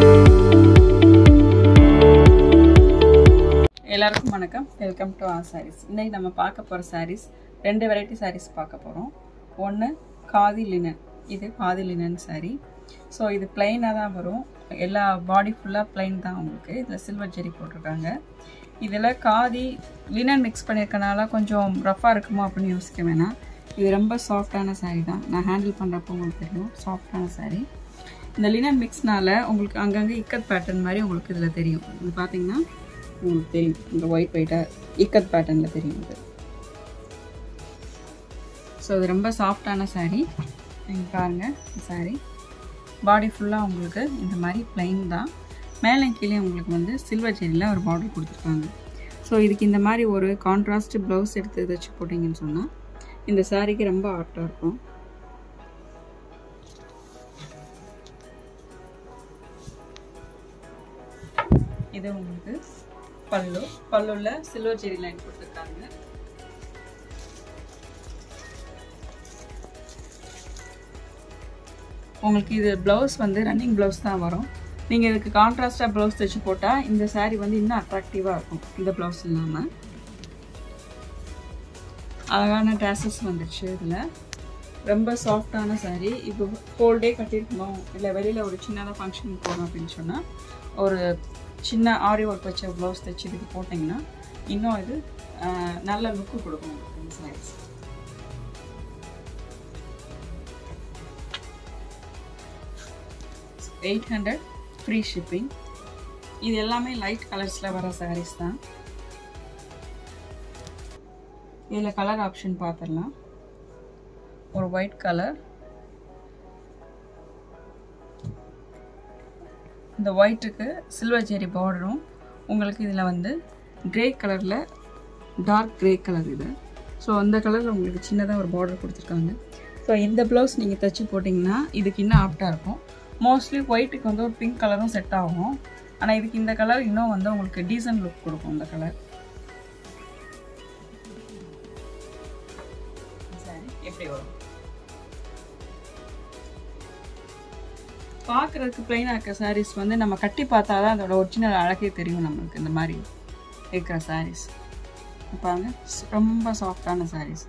எல்லாருக்கும் வணக்கம் welcome to R saris இன்னைக்கு நம்ம பார்க்க போகிற சாரீஸ் ரெண்டு வெரைட்டி சாரீஸ் பார்க்க போகிறோம் ஒன்று காதி லினன் இது காதி லினன் saree ஸோ இது பிளைனாக தான் வரும் எல்லா பாடி ஃபுல்லாக பிளைன் தான் உங்களுக்கு இதில் சில்வர் ஜெரி போட்டிருக்காங்க இதில் காதி லினன் மிக்ஸ் பண்ணியிருக்கனால கொஞ்சம் ரஃப்பாக இருக்குமோ அப்படின்னு யோசிக்க வேணாம் இது ரொம்ப சாஃப்டான saree தான் நான் ஹேண்டில் பண்ணுறப்போ உங்களுக்கு தெரியும் சாஃப்டான saree இந்த லினன் மிக்ஸ்னால உங்களுக்கு அங்கங்கே இக்கத் பேட்டர்ன் மாதிரி உங்களுக்கு இதில் தெரியும் இது பார்த்தீங்கன்னா உங்களுக்கு தெரியும் இந்த ஒயிட் ஒயிட்டாக இக்கத் பேட்டர்னில் தெரியும் இது ஸோ இது ரொம்ப சாஃப்டான saree நீங்கள் பாருங்கள் saree பாடி ஃபுல்லாக உங்களுக்கு இந்த மாதிரி plain தான் மேலே கீழே உங்களுக்கு வந்து சில்வர் ஜெரியில் ஒரு பார்டர் கொடுத்துருக்காங்க ஸோ இதுக்கு இந்த மாதிரி ஒரு கான்ட்ராஸ்ட் ப்ளவுஸ் எடுத்து தைச்சு போட்டிங்கன்னு சொன்னால் இந்த சாரீக்கு ரொம்ப ஆப்டாக இருக்கும் இது உங்களுக்கு பல்லு பல்லுல சில்வர் ஜெரி லைன் கொடுத்துருக்காங்க உங்களுக்கு இது ப்ளவுஸ் வந்து ரன்னிங் ப்ளவுஸ் தான் வரும் நீங்கள் இதுக்கு கான்ட்ராஸ்டாக ப்ளவுஸ் தைச்சு போட்டால் இந்த saree வந்து இன்னும் அட்ராக்டிவாக இருக்கும் இந்த ப்ளவுஸ் இல்லாமல் அழகான டேசஸ் வந்துடுச்சு இதில் ரொம்ப சாஃப்டான saree இப்போ ஹோல் டே கட்டியிருக்கணும் இல்லை வெளியில் ஒரு சின்னதாக ஃபங்க்ஷனுக்கு போகணும் அப்படின்னு சொன்னால் ஒரு சின்ன ஆரி ஒர்க் வச்ச ப்ளவுஸ் தைச்சு இதுக்கு போட்டிங்கன்னா இன்னும் இது ஆஹ், நல்ல லுக்கு கொடுக்கும் உங்களுக்கு இந்த sarees eight hundred free shipping இது எல்லாமே லைட் கலர்ஸில் வர sarees தான் இதில் கலர் ஆப்ஷன் பார்த்துடலாம் ஒரு ஒயிட் கலர் இந்த ஒயிட்டுக்கு சில்வர் ஜெரி பார்டரும் உங்களுக்கு இதில் வந்து கிரே கலரில் டார்க் கிரே கலர் இது ஸோ அந்த கலரில் உங்களுக்கு சின்னதாக ஒரு பார்டர் கொடுத்துருக்காங்க ஸோ இந்த ப்ளவுஸ் நீங்கள் தைச்சி போட்டிங்கன்னா இதுக்கு இன்னும் ஆப்டாக இருக்கும் மோஸ்ட்லி ஒயிட்டுக்கு வந்து ஒரு பிங்க் கலரும் செட் ஆகும் ஆனால் இதுக்கு இந்த கலர் இன்னும் வந்து உங்களுக்கு டீசன்ட் லுக் கொடுக்கும் இந்த கலர் சரி எப்படி வரும் பார்க்குறதுக்கு பிளைனாக இருக்க sarees வந்து நம்ம கட்டி பார்த்தா தான் அதோட ஒரிஜினல் அழகே தெரியும் நம்மளுக்கு இந்த மாதிரி இருக்கிற sarees பாருங்க ஸ்- ரொம்ப சாஃப்டான sarees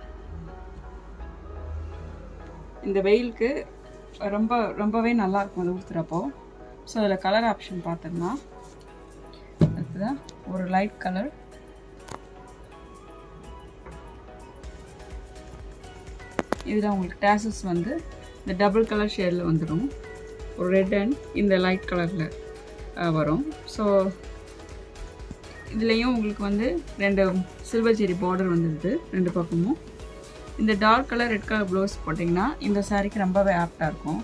இந்த வெயிலுக்கு ரொம்ப ரொம்பவே நல்லா இருக்கும் அது ஊற்றுறப்போ ஸோ அதில் கலர் ஆப்ஷன் பார்த்தோம்னா அடுத்ததான் ஒரு லைட் கலர் இதில் உங்களுக்கு டேசஸ் வந்து இந்த டபுள் கலர் ஷேடில் வந்துடும் ஒரு ரெட் அண்ட் இந்த லைட் கலரில் வரும் ஸோ இதுலேயும் உங்களுக்கு வந்து ரெண்டு சில்வர் ஜெரி பார்டர் வந்துடுது ரெண்டு பக்கமும் இந்த dark colour red colour blouse போட்டிங்கன்னா இந்த சாரீக்கு ரொம்பவே ஆப்டாக இருக்கும்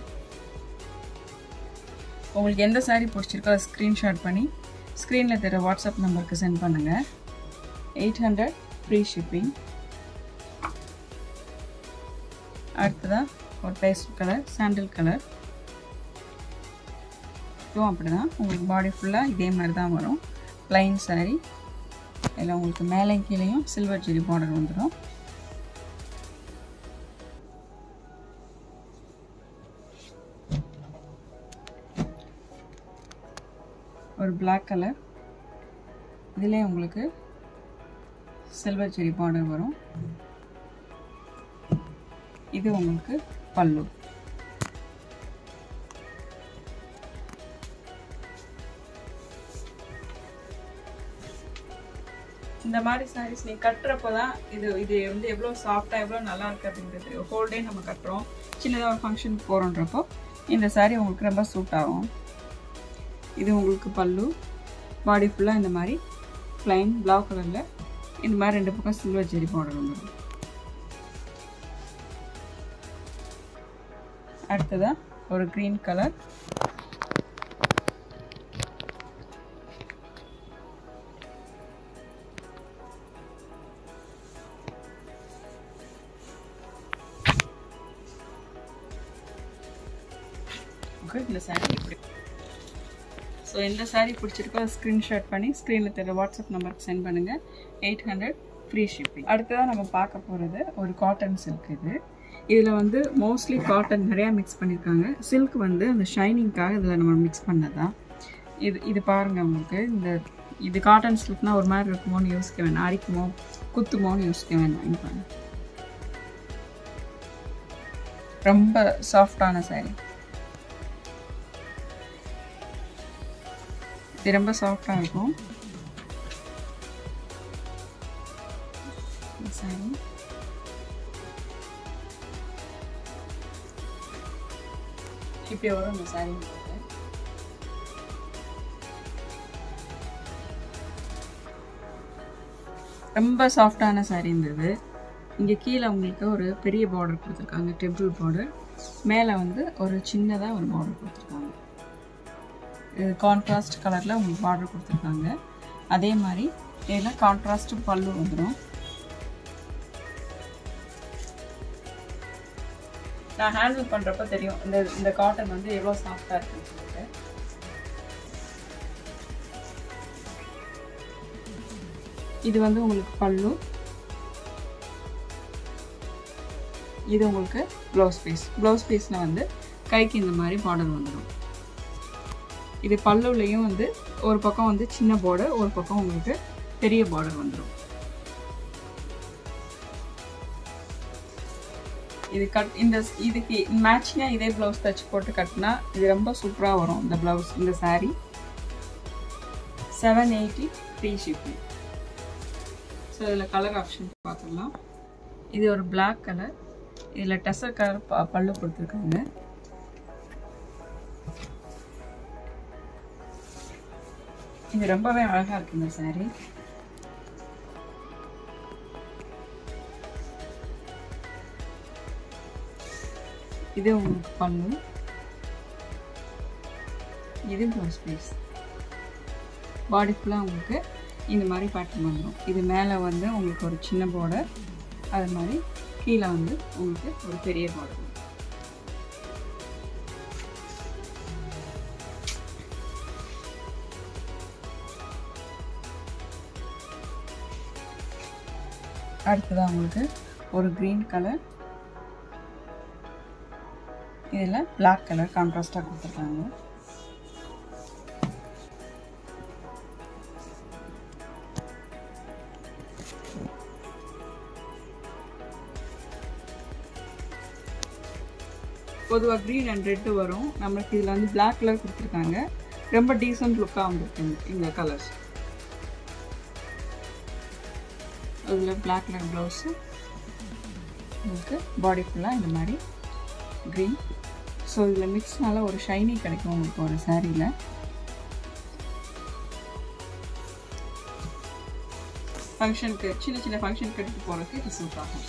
உங்களுக்கு எந்த saree பிடிச்சிருக்கோ அதை ஸ்க்ரீன்ஷாட் பண்ணி ஸ்க்ரீனில் தர வாட்ஸ்அப் நம்பருக்கு சென்ட் பண்ணுங்கள் எயிட் ஹண்ட்ரட் ஃப்ரீ ஷிப்பிங் அடுத்ததாக ஒரு பேஸ்ட் கலர் சாண்டில் கலர் இதுவும் அப்படி தான் உங்களுக்கு பாடி ஃபுல்லாக இதே மாதிரி தான் வரும் ப்ளைன் saree இதில் உங்களுக்கு மேலே கீழேயும் சில்வர் ஜெரி பார்டர் வந்துடும் ஒரு Black கலர் இதிலே உங்களுக்கு சில்வர் ஜெரி பார்டர் வரும் இது உங்களுக்கு பல்லு இந்த மாதிரி சாரீஸ் நீ கட்டுறப்போ தான் இது இது வந்து எவ்வளோ சாஃப்டாக எவ்வளோ நல்லா இருக்குது அப்படின்றது தெரியும் ஹோல் டே நம்ம கட்டுறோம் சின்னதாக ஒரு ஃபங்க்ஷனுக்கு போகிறோன்றப்போ இந்த saree உங்களுக்கு ரொம்ப சூட் ஆகும் இது உங்களுக்கு பல்லு பாடி ஃபுல்லாக இந்த மாதிரி ப்ளைன் ப்ளவு கலரில் இந்த மாதிரி ரெண்டு பக்கம் சில்வர் ஜெரி பார்டர் வந்துடும் அடுத்ததாக ஒரு க்ரீன் கலர் ஓகே இந்த saree இப்படி ஸோ எந்த saree பிடிச்சிருக்கோ அதை ஸ்க்ரீன்ஷாட் பண்ணி ஸ்க்ரீனில் தெரிய வாட்ஸ்அப் நம்பருக்கு சென்ட் பண்ணுங்கள் எயிட் ஹண்ட்ரட் ஃப்ரீ ஷிப்பிங் அடுத்ததாக நம்ம பார்க்க போகிறது ஒரு காட்டன் சில்க் இது இதில் வந்து மோஸ்ட்லி காட்டன் நிறையா மிக்ஸ் பண்ணியிருக்காங்க சில்க் வந்து அந்த ஷைனிங்க்காக இதில் நம்ம மிக்ஸ் பண்ணதான் இது இது பாருங்கள் உங்களுக்கு இந்த இது காட்டன் சில்க்னா ஒரு மாதிரி இருக்குமோன்னு யோசிக்க வேணாம் அரிக்குமோ குத்துமோன்னு யோசிக்க வேணாம் இங்க பாருங்க ரொம்ப சாஃப்டான saree இது ரொம்ப சாஃப்டாக இருக்கும் இந்த saree இப்படி வரும் இந்த saree உங்களுக்கு ரொம்ப சாஃப்டான saree இருந்தது இங்கே கீழே உங்களுக்கு ஒரு பெரிய பார்டர் கொடுத்துருக்காங்க டெம்பிள் பார்டர் மேலே வந்து ஒரு சின்னதாக ஒரு பார்டர் கொடுத்துருக்காங்க இது கான்ட்ராஸ்ட் கலரில் உங்களுக்கு பார்டர் கொடுத்துருக்காங்க அதே மாதிரி இதில் கான்ட்ராஸ்ட் பல்லு வந்துடும் நான் ஹேண்டில் பண்ணுறப்ப தெரியும் இந்த இந்த காட்டன் வந்து எவ்வளோ சாஃப்டாக இருக்குன்னு சொல்லிட்டு இது வந்து உங்களுக்கு பல்லு இது உங்களுக்கு ப்ளவுஸ் பீஸ் ப்ளவுஸ் பீஸில் வந்து கைக்கு இந்த மாதிரி பார்டர் வந்துடும் இது பல்லுலையும் வந்து ஒரு பக்கம் வந்து சின்ன பார்டர் ஒரு பக்கம் உங்களுக்கு பெரிய பார்டர் வந்துடும் இது கட் இந்த இதுக்கு மேட்சிங்காக இதே ப்ளவுஸ் தச்சு போட்டு கட்டினா இது ரொம்ப சூப்பராக வரும் இந்த ப்ளவுஸ் இந்த saree seven eighty free shipping so இதில் கலர் ஆப்ஷன் பார்த்துடலாம் இது ஒரு Black கலர் இதில் டெசர் கலர் ப பல்லு கொடுத்துருக்காங்க இது ரொம்பவே அழகாக இருக்கு இந்த saree இது உங்களுக்கு பல்லு இது ப்ளவுஸ் பீஸ் பாடி ஃபுல்லாக உங்களுக்கு இந்த மாதிரி பேட்டர்ன் வந்துடும் இது மேலே வந்து உங்களுக்கு ஒரு சின்ன பார்டர் அது மாதிரி கீழே வந்து உங்களுக்கு ஒரு பெரிய பார்டர் அடுத்ததாக உங்களுக்கு ஒரு க்ரீன் கலர் இதில் Black கலர் கான்ட்ராஸ்டாக கொடுத்துருக்காங்க பொதுவாக க்ரீன் அண்ட் ரெட்டு வரும் நம்மளுக்கு இதில் வந்து Black கலர் கொடுத்துருக்காங்க ரொம்ப டீசென்ட் லுக்காக வந்துருக்கு இந்த- இந்த கலர்ஸ் அதில் Black கலர் ப்ளவுஸு உங்களுக்கு பாடி ஃபுல்லாக இந்த மாதிரி க்ரீன் ஸோ இதில் மிக்ஸ்னால ஒரு ஷைனி கிடைக்கும் உங்களுக்கு ஒரு சாரியில் ஃபங்க்ஷனுக்கு சின்ன சின்ன ஃபங்க்ஷனுக்கு எடுத்து போகிறதுக்கு இது சூட் ஆகும்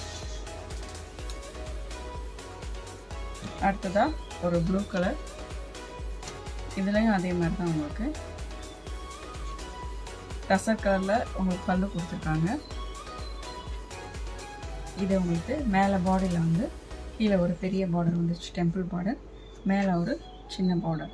அடுத்ததாக ஒரு ப்ளூ கலர் இதுலேயும் அதே மாதிரி தான் உங்களுக்கு டசர் கலரில் உங்களுக்கு பல்லு கொடுத்துருக்காங்க இது உங்களுக்கு மேலே பாடியில் வந்து கீழே ஒரு பெரிய பார்டர் வந்துச்சு டெம்பிள் பார்டர் மேலே ஒரு சின்ன பார்டர்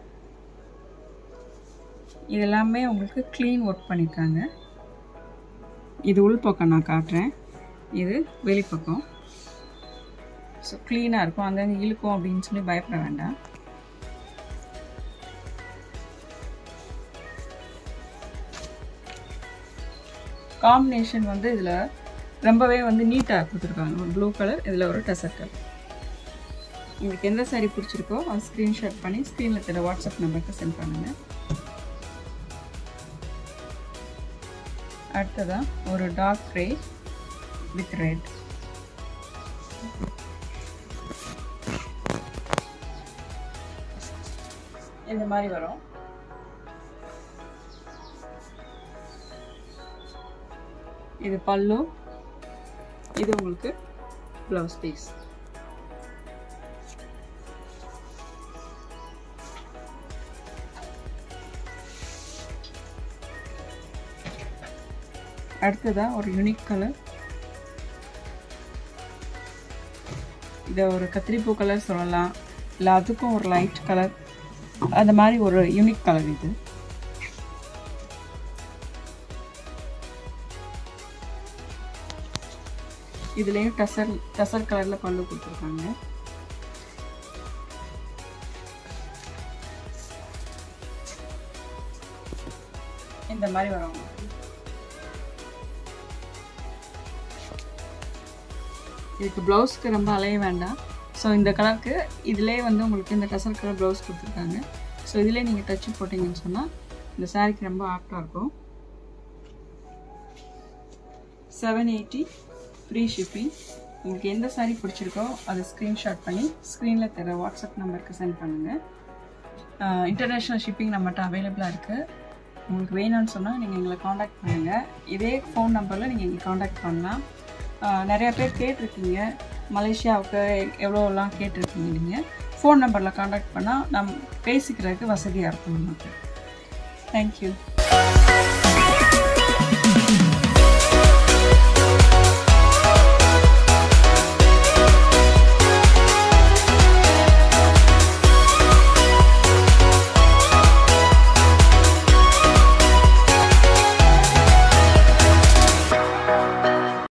இது எல்லாமே உங்களுக்கு க்ளீன் ஒர்க் பண்ணியிருக்காங்க இது உள்பக்கம் நான் காட்டுறேன் இது வெளிப்பக்கம் ஸோ க்ளீனாக இருக்கும் அங்கங்கே இழுக்கும் அப்படின்னு சொல்லி பயப்பட வேண்டாம் காம்பினேஷன் வந்து இதில் ரொம்பவே வந்து நீட்டாக கொடுத்துருக்காங்க ஒரு ப்ளூ கலர் இதில் ஒரு டெசர் கலர் உங்களுக்கு எந்த saree பிடிச்சிருக்கோ அது ஸ்க்ரீன்ஷாட் பண்ணி ஸ்க்ரீனில் தெரிய வாட்ஸ்அப் நம்பருக்கு சென்ட் பண்ணுங்கள் அடுத்ததாக ஒரு டார்க் க்ரே வித் ரெட் இந்த மாதிரி வரும் இது பல்லு இது உங்களுக்கு ப்ளவுஸ் பீஸ் அடுத்ததா ஒரு யூனிக் கலர் இதை ஒரு கத்திரிப்பூ கலர் சொல்லலாம் இல்லை அதுக்கும் ஒரு லைட் கலர் அந்த மாதிரி ஒரு யூனிக் கலர் இது இதுலேயும் டசர் டசர் கலரில் பல்லு கொடுத்துருக்காங்க இந்த மாதிரி வரும் இதுக்கு ப்ளவுஸ்க்கு ரொம்ப அலைய வேண்டாம் ஸோ இந்த கலருக்கு இதிலே வந்து உங்களுக்கு இந்த டசர் கலர் ப்ளவுஸ் கொடுத்துருக்காங்க ஸோ இதிலே நீங்கள் தச்சு போட்டிங்கன்னு சொன்னால் இந்த சாரீக்கு ரொம்ப ஆப்டாக இருக்கும் செவன் எயிட்டி ஃப்ரீ ஷிப்பிங் உங்களுக்கு எந்த சாரீ பிடிச்சிருக்கோ அதை ஸ்க்ரீன்ஷாட் பண்ணி ஸ்க்ரீனில் தர வாட்ஸ்அப் நம்பருக்கு சென்ட் பண்ணுங்கள் இன்டர்நேஷ்னல் ஷிப்பிங் நம்மகிட்ட அவைலபிளாக இருக்குது உங்களுக்கு வேணும்னு சொன்னால் நீங்கள் எங்களை காண்டாக்ட் பண்ணுங்கள் இதே ஃபோன் நம்பரில் நீங்கள் எங்களை காண்டாக்ட் பண்ணலாம் நிறைய பேர் கேட்டிருக்கீங்க மலேசியாவுக்கு எவ்வளோலாம் கேட்டிருக்கீங்க நீங்கள் ஃபோன் நம்பரில் காண்டாக்ட் பண்ணால் நம் பேசிக்கிறதுக்கு வசதியாக இருக்கும் நமக்கு தேங்க்யூ